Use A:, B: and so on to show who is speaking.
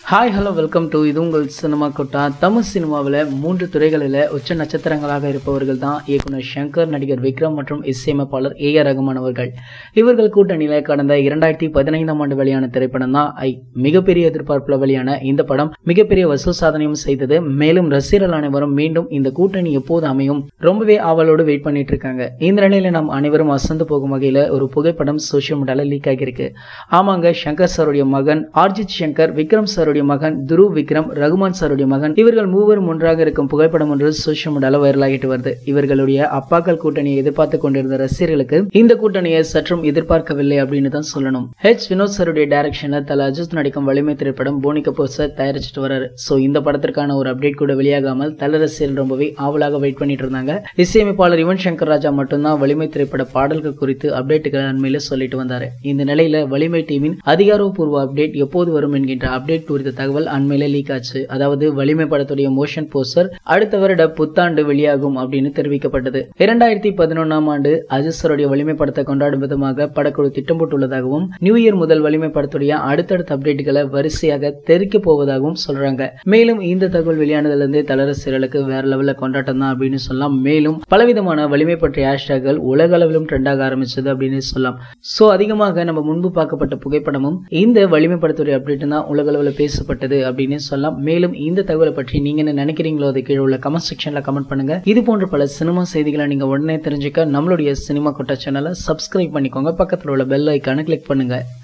A: hi hello welcome to இது உங்கள் cinema கொட்டா தமிழ் சினிமாவில் மூன்று துறைகளில் உச்ச நட்சத்திரங்களாக இருப்பவர்கள் தான் இயக்குனர் சங்கர் நடிகர் விக்ரம் மற்றும் இசையமைப்பாளர் ஏ ஆர் ரகுமான் அவர்கள் இவர்கள் கூட்டணியில் கடந்த இரண்டாயிரத்தி பதினைந்தாம் ஆண்டு வெளியான திரைப்படம் தான் ஐ மிகப்பெரிய எதிர்பார்ப்பில் வெளியான இந்த படம் மிகப்பெரிய வசூல் சாதனையும் செய்தது மேலும் ரசிகர்கள் அனைவரும் மீண்டும் இந்த கூட்டணி எப்போது அமையும் ரொம்பவே ஆவலோடு வெயிட் பண்ணிட்டு இருக்காங்க இந்த நிலையில நாம் அனைவரும் அசந்து போகும் வகையில் ஒரு புகைப்படம் சோஷியல் மீடியாவில் லீக் ஆகியிருக்கு ஆமாங்க சங்கர் சாருடைய மகன் ஆர்ஜித் சங்கர் விக்ரம் சாருடைய மகன் துருவ் விக்ரம் ரகுமான் சாருடைய மகன் இவர்கள் மூவரும் ஒன்றாக இருக்கும் புகைப்படம் ஒன்று சோஷியல் மீடியால வைரலாகிட்டு வருது இவர்களுடைய அப்பாக்கள் கூட்டணியை எதிர்பார்த்து கொண்டிருந்த ரசிகர்களுக்கு இந்த கூட்டணியை சற்றும் எதிர்பார்க்கவில்லை அப்படின்னு தான் சொல்லணும் ஹெச் வினோத் சாருடைய டைரக்ஷன்ல தல அஜித் நடிக்கும் வலிமை திரைப்படம் போனி கபூர் சார் தயாரிச்சிட்டு வராரு சோ இந்த படத்திற்கான ஒரு அப்டேட் கூட வெளியாகாமல் தல ரசிகர்கள் ரொம்பவே ஆவலாக வெயிட் பண்ணிட்டு இருந்தாங்க இசையமைப்பாளர் யுவன் சங்கர் ராஜா மட்டும்தான் வலிமை திரைப்பட பாடல்கள் குறித்து அப்டேட்டுகளை அண்மையில சொல்லிட்டு வந்தாரு இந்த நிலையில வலிமை டீமின் அதிகாரப்பூர்வ அப்டேட் எப்போது வரும் என்கின்ற அப்டேட் குறித்த தகவல் அண்மையில லீக் ஆச்சு அதாவது வலிமை படத்துடைய மோஷன் போஸ்டர் அடுத்த வருட புத்தாண்டு வெளியாகும் அப்படின்னு தெரிவிக்கப்பட்டது இரண்டாயிரத்தி பதினொன்னாம் ஆண்டு அஜித் சாருடைய வலிமை படத்தை கொண்டாடும் விதமாக படக்குழு திட்டம் போட்டுள்ளதாகவும் நியூ இயர் முதல் வலிமை படத்துடைய அடுத்தடுத்த அப்டேட்டுகளை வரிசையாக தெரிக்க போவதாகவும் சொல்றாங்க மேலும் இந்த தகவல் வெளியானதுல இருந்தே தலரசியர்களுக்கு வேற லெவல்ல கொண்டாட்டம் தான் அப்படின்னு சொல்லலாம் மேலும் பலவிதமான வலிமை பற்றிய ஹேஷ்டாக்கள் உலக அளவிலும் ட்ரெண்டாக ஆரம்பிச்சது அப்படின்னு சொல்லலாம் சோ அதிகமாக நம்ம முன்பு பார்க்கப்பட்ட புகைப்படமும் இந்த வலிமை படத்துடைய அப்டேட் தான் உலக அளவில் பேசப்பட்டது அப்படின்னு சொல்லலாம் மேலும் இந்த தகவலை பற்றி நீங்க என்ன நினைக்கிறீங்களோ அதை கீழே உள்ள கமெண்ட் செக்ஷன்ல கமெண்ட் பண்ணுங்க இது போன்ற பல சினிமா செய்திகளை நீங்க உடனே தெரிஞ்சுக்க நம்மளுடைய சினிமா கொட்ட சேனலை சப்ஸ்கிரைப் பண்ணிக்கோங்க பக்கத்தில் உள்ள பெல் ஐக்கானை கிளிக் பண்ணுங்க